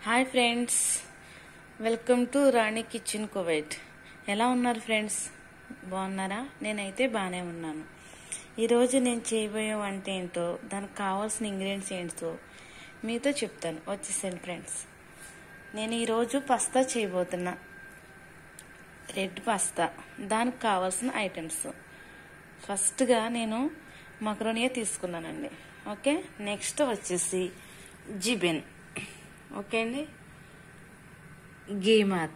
Hi friends welcome to Rani kitchen Kuwait ఎలా ఉన్నారు friends బాగున్నారా నేనైతే బాగానే ఉన్నాను ఈరోజు నేను చేయబోయే వంట ఏంటో దానికి కావాల్సిన ఇంగ్రీడియంట్స్ ఏంటో మీతో చెప్తాను వచ్చేసాను ఫ్రెండ్స్ నేను ఈరోజు పస్తా చేయబోతున్నా రెడ్ పాస్తా దానికి కావాల్సిన ఐటమ్స్ ఫస్ట్గా నేను మకరోనియా తీసుకున్నానండి ఓకే నెక్స్ట్ వచ్చేసి జిబెన్ ఓకే అండి గేమార్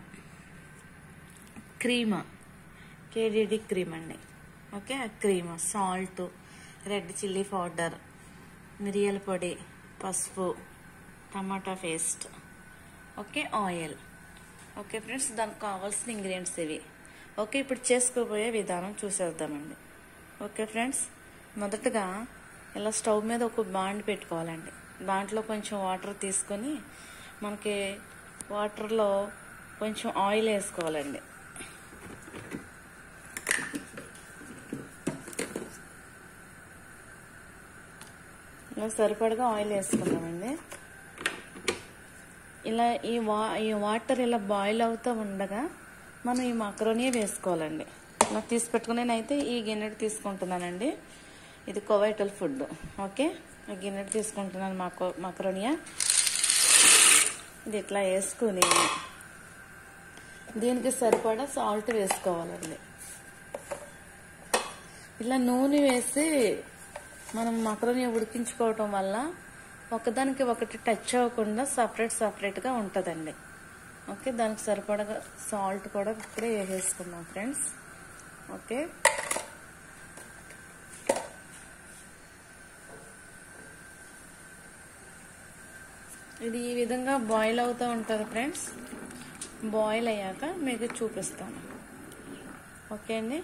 క్రీమా కేడిడి క్రీమ్ అండి ఓకే ఆ cream salt red chilli powder మిరియాల పొడి పసుపు టమాటా paste okay oil okay friends దానికి కావాల్సిన ఇంగ్రీడియంట్స్ ఇవి ఓకే ఇప్పుడు చేసుకోబోయే విధానం చూసేద్దామండి ఓకే ఫ్రెండ్స్ మొదటగా ఇలా స్టవ్ మీద ఒక బాండ్ పెట్టుకోవాలండి దాంట్లో కొంచెం వాటర్ తీసుకొని మనకి వాటర్లో కొంచెం ఆయిల్ వేసుకోవాలండి ఇలా సరిపడగా ఆయిల్ వేసుకుందామండి ఇలా ఈ వా ఈ వాటర్ ఇలా బాయిల్ అవుతూ ఉండగా మనం ఈ మకరోనియా వేసుకోవాలండి ఇలా తీసి పెట్టుకుని నేనైతే ఈ గిన్నెడు తీసుకుంటున్నానండి ఇది కోవైటల్ ఫుడ్ ఓకే ఈ గిన్నెడు తీసుకుంటున్నాను మాకో మకరోనియా ఇది ఇట్లా వేసుకుని దీనికి సరిపడా సాల్ట్ వేసుకోవాలండి ఇలా నూనె వేసి మనం మకరోనియా ఉడికించుకోవటం వల్ల ఒకదానికి ఒకటి టచ్ అవ్వకుండా సపరేట్ సపరేట్గా ఉంటుందండి ఓకే దానికి సరిపడగా సాల్ట్ కూడా ఇప్పుడే వేసేసుకుందాం ఫ్రెండ్స్ ఓకే ఇది ఈ విధంగా బాయిల్ అవుతూ ఉంటుంది ఫ్రెండ్స్ బాయిల్ అయ్యాక మీకు చూపిస్తాను ఓకే అండి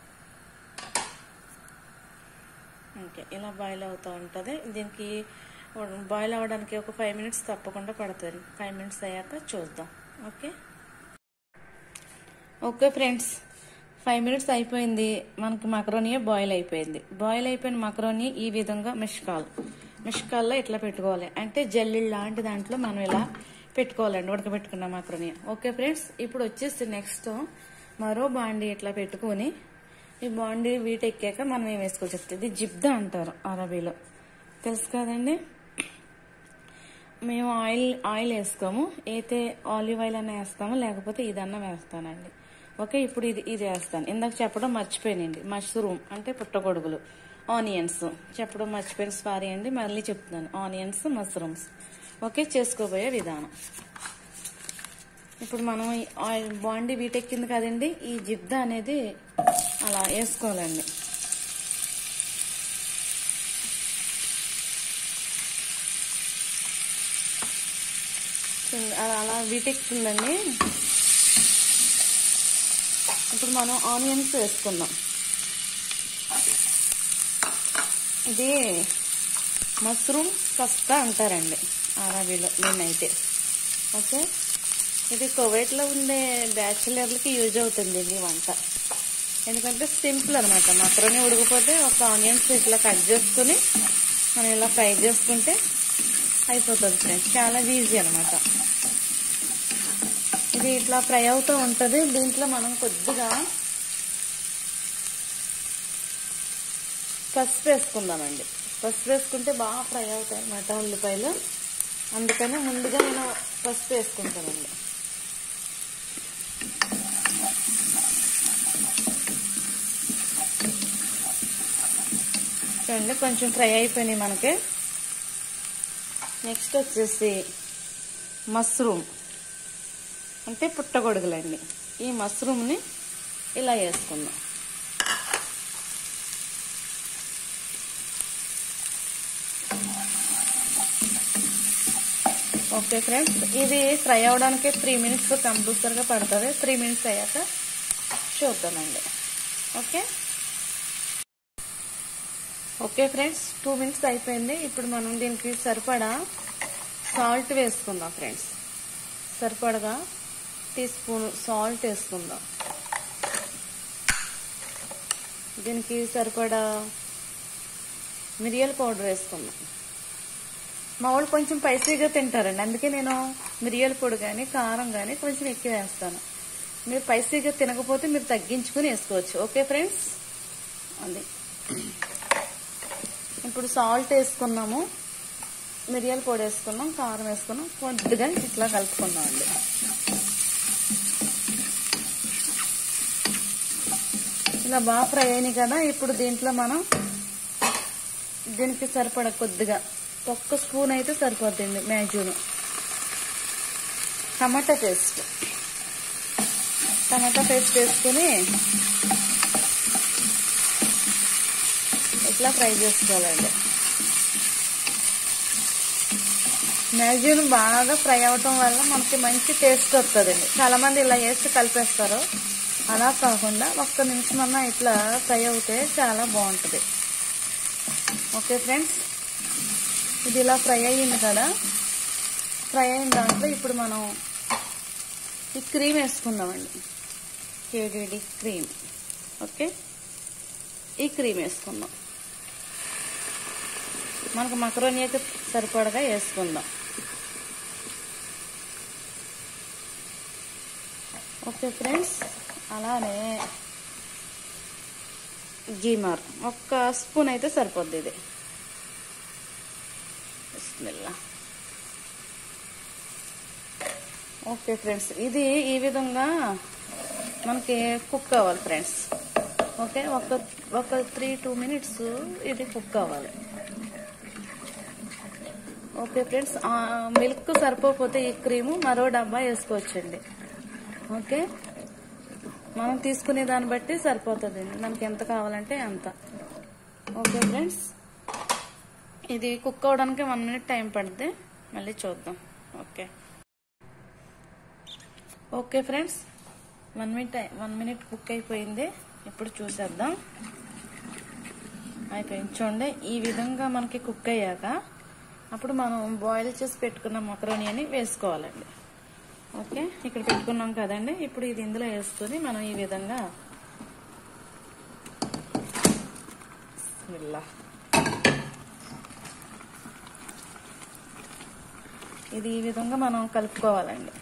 ఓకే ఇలా బాయిల్ అవుతూ ఉంటుంది దీనికి బాయిల్ అవ్వడానికి ఒక ఫైవ్ మినిట్స్ తప్పకుండా పడుతుంది ఫైవ్ మినిట్స్ అయ్యాక చూద్దాం okay okay friends five minutes అయిపోయింది మనకి మకరోనియా బాయిల్ అయిపోయింది బాయిల్ అయిపోయిన మకరోని ఈ విధంగా మిష్కాల్ మిష్కాల్లో ఇట్లా పెట్టుకోవాలి అంటే జల్లి లాంటి దాంట్లో మనం ఇలా పెట్టుకోవాలండి ఉడకబెట్టుకున్న మకరోనియా ఓకే ఫ్రెండ్స్ ఇప్పుడు వచ్చేసి నెక్స్ట్ మరో బాండి ఇట్లా పెట్టుకొని ఈ బాండి వీటి ఎక్కాక మనం ఏం వేసుకోవచ్చు చెప్తే ఇది జిబ్దా అంటారు అరబీలో తెలుసు కదండి మేము ఆయిల్ ఆయిల్ వేసుకోము అయితే ఆలివ్ ఆయిల్ అన్న వేస్తాము లేకపోతే ఇదన్నా వేస్తానండి ఓకే ఇప్పుడు ఇది ఇది వేస్తాను ఇందాక చెప్పడం మర్చిపోయానండి మష్రూమ్ అంటే పుట్టగొడుగులు ఆనియన్స్ చెప్పడం మర్చిపోయిన సారీ అండి మళ్ళీ చెప్తున్నాను ఆనియన్స్ మష్రూమ్స్ ఓకే చేసుకోబోయే విధానం ఇప్పుడు మనం ఆయిల్ బాండీ వీటెక్కింది కదండి ఈ జిబ్దా అనేది అలా వేసుకోవాలండి అలా వీటెక్కుతుందండి ఇప్పుడు మనం ఆనియన్స్ వేసుకుందాం ఇది మష్రూమ్ కస్తా అంటారండి అరబీలో నేనైతే ఓకే ఇది కువైట్లో ఉండే బ్యాచులర్లకి యూజ్ అవుతుంది ఈ వంట ఎందుకంటే సింపుల్ అనమాట మకరోని ఉడికిపోతే ఒక ఆనియన్స్ ఇట్లా కట్ చేసుకుని మనం ఇలా ఫ్రై చేసుకుంటే అయిపోతుంది ఫ్రెండ్స్ చాలా ఈజీ అనమాట ఇది ఇట్లా ఫ్రై అవుతూ ఉంటుంది దీంట్లో మనం కొద్దిగా పసుపు వేసుకుందామండి పసుపు వేసుకుంటే బాగా ఫ్రై అవుతాయి అన్నమాట ఉల్లిపాయలు అందుకని ముందుగా నేను పసుపు వేసుకుంటానండి చూడండి కొంచెం ఫ్రై అయిపోయినాయి మనకి నెక్స్ట్ వచ్చేసి మష్రూమ్ అంటే పుట్టగొడుగులండి ఈ మష్రూమ్ని ఇలా వేసుకుందాం ఓకే ఫ్రెండ్స్ ఇది ఫ్రై అవడానికి త్రీ మినిట్స్ కంపల్సరీగా పడుతుంది త్రీ మినిట్స్ అయ్యాక చూద్దామండి okay okay friends two minutes అయిపోయింది ఇప్పుడు మనం దీనికి సరిపడా సాల్ట్ వేసుకుందాం ఫ్రెండ్స్ సరిపడగా టీ స్పూన్ సాల్ట్ వేసుకుందాం దీనికి సరిపడా మిరియాల పౌడర్ వేసుకుందాం మా వాళ్ళు కొంచెం స్పైసీగా తింటారండి అందుకే నేను మిరియాల పొడి కానీ కారం కానీ కొంచెం ఎక్కువ వేస్తాను మీరు స్పైసీగా తినకపోతే మీరు తగ్గించుకుని వేసుకోవచ్చు ఓకే ఫ్రెండ్స్ అది ఇప్పుడు సాల్ట్ వేసుకున్నాము మిరియాల పొడి వేసుకున్నాం కారం వేసుకున్నాం కొద్దిగా ఇట్లా కలుపుకున్నాం అండి ఇలా బాగా ఫ్రై అయినాయి కదా ఇప్పుడు దీంట్లో మనం దీనికి సరిపడ కొద్దిగా ఒక్క స్పూన్ అయితే సరిపోతుంది మ్యాజూను టమాటా పేస్ట్ టమాటా పేస్ట్ వేసుకుని ఇట్లా ఫ్రై చేసుకోవాలండి మ్యాగీను బాగా ఫ్రై అవటం వల్ల మనకి మంచి టేస్ట్ వస్తుందండి చాలా మంది ఇలా వేసి కలిపేస్తారు అలా కాకుండా ఒక్క నిమిషం అన్నా ఇట్లా ఫ్రై అవుతే చాలా బాగుంటుంది ఓకే ఫ్రెండ్స్ ఇది ఇలా ఫ్రై అయ్యింది కదా ఫ్రై అయిన దాంట్లో ఇప్పుడు మనం ఈ క్రీమ్ వేసుకుందామండి కేడీడి క్రీమ్ ఓకే ఈ క్రీమ్ వేసుకుందాం మనకు మకరోని అయితే సరిపడగా వేసుకుందాం ఓకే ఫ్రెండ్స్ అలానే గీమార్ ఒక్క స్పూన్ అయితే సరిపోద్ది ఇది బిస్మిల్లా ఓకే ఫ్రెండ్స్ ఇది ఈ విధంగా మనకి కుక్ కావాలి ఫ్రెండ్స్ ఓకే ఒక ఒక త్రీ టూ మినిట్స్ ఇది కుక్ కావాలి ఓకే ఫ్రెండ్స్ మిల్క్ సరిపోతే ఈ క్రీము మరో డబ్బా వేసుకోవచ్చండి ఓకే మనం తీసుకునే దాన్ని బట్టి సరిపోతుందండి మనకి ఎంత కావాలంటే అంత ఓకే ఫ్రెండ్స్ ఇది కుక్ అవడానికి వన్ మినిట్ టైం పడుతుంది మళ్ళీ చూద్దాం okay okay friends one minute one minute cook అయిపోయింది ఇప్పుడు చూసేద్దాం అయిపోయింది చూడండి ఈ విధంగా మనకి కుక్ అయ్యాక అప్పుడు మనం బాయిల్ చేసి పెట్టుకున్న మకరోని అని వేసుకోవాలండి ఓకే ఇక్కడ పెట్టుకున్నాం కదండి ఇప్పుడు ఇది ఇందులో వేసుకొని మనం ఈ విధంగా బిస్మిల్లా. ఇది ఈ విధంగా మనం కలుపుకోవాలండి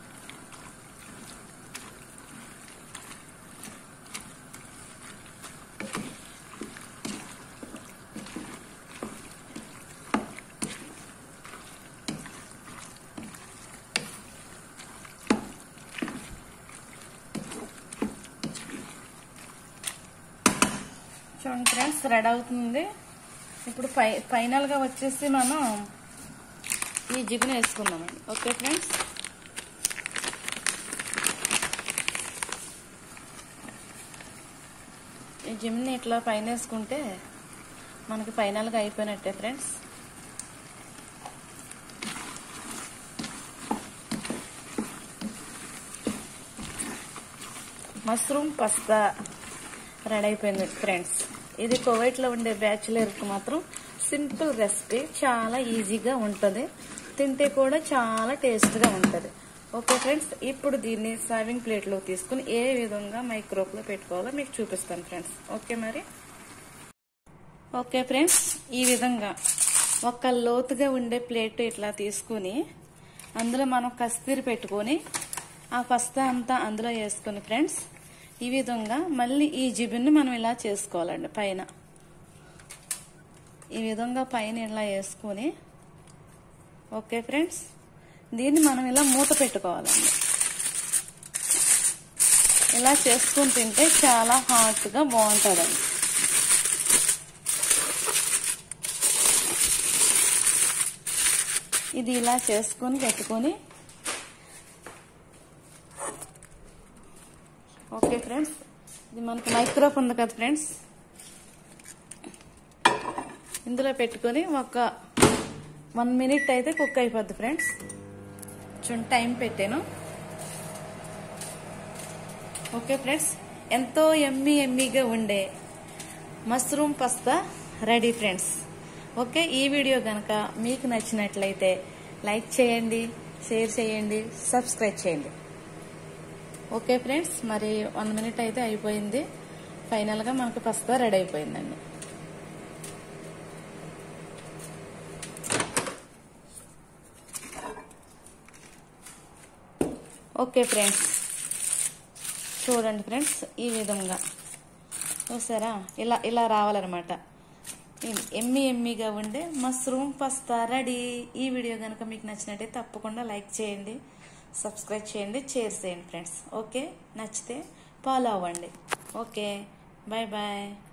చూడండి ఫ్రెండ్స్ రెడీ అవుతుంది ఇప్పుడు ఫై ఫైనల్గా వచ్చేసి మనం ఈ జిగును వేసుకుందామండి ఓకే ఫ్రెండ్స్ ఈ జిమ్ని ఇట్లా పైన వేసుకుంటే మనకి ఫైనల్గా అయిపోయినట్టే ఫ్రెండ్స్ మష్రూమ్ పస్తా రెడీ అయిపోయింది ఫ్రెండ్స్ ఇది కువైట్లో ఉండే బ్యాచులర్కి మాత్రం సింపుల్ రెసిపీ చాలా ఈజీగా ఉంటుంది తింటే కూడా చాలా టేస్ట్గా ఉంటుంది ఓకే ఫ్రెండ్స్ ఇప్పుడు దీన్ని సర్వింగ్ ప్లేట్లో తీసుకుని ఏ విధంగా మైక్రోప్లో పెట్టుకోవాలో మీకు చూపిస్తాను ఫ్రెండ్స్ ఓకే మరి ఓకే ఫ్రెండ్స్ ఈ విధంగా ఒక లోతుగా ఉండే ప్లేట్ ఇట్లా తీసుకుని అందులో మనం కస్తీరి పెట్టుకొని ఆ పస్తా అంతా అందులో వేసుకొని ఫ్రెండ్స్ ఈ విధంగా మళ్ళీ ఈ జిబిన్ని మనం ఇలా చేసుకోవాలండి పైన ఈ విధంగా పైన ఇలా వేసుకొని ఓకే ఫ్రెండ్స్ దీన్ని మనం ఇలా మూత పెట్టుకోవాలండి ఇలా చేసుకుని తింటే చాలా హాట్గా బాగుంటుందండి ఇది ఇలా చేసుకొని పెట్టుకొని ఓకే ఫ్రెండ్స్ ఇది మనకి మైక్రోఫ్ ఉంది కదా ఫ్రెండ్స్ ఇందులో పెట్టుకొని ఒక వన్ మినిట్ అయితే కుక్ అయిపోద్ది ఫ్రెండ్స్ చూడండి టైం పెట్టాను ఓకే ఫ్రెండ్స్ ఎంతో ఎమ్మి ఎమ్మిగా ఉండే mushroom pasta ready friends okay ఈ వీడియో కనుక మీకు నచ్చినట్లయితే లైక్ చేయండి షేర్ చేయండి సబ్స్క్రైబ్ చేయండి ఓకే ఫ్రెండ్స్ మరి వన్ మినిట్ అయితే అయిపోయింది ఫైనల్గా మనకు పస్తా రెడీ అయిపోయిందండి ఓకే ఫ్రెండ్స్ చూడండి ఫ్రెండ్స్ ఈ విధంగా చూసారా ఇలా ఇలా రావాలన్నమాట ఎమ్మి ఎమ్మిగా ఉండే మష్రూమ్ పస్తా రెడీ ఈ వీడియో కనుక మీకు నచ్చినట్టయితే తప్పకుండా లైక్ చేయండి సబ్స్క్రైబ్ చేయండి షేర్ చేయండి ఫ్రెండ్స్ ఓకే నచ్చితే ఫాలో అవ్వండి ఓకే బాయ్ బాయ్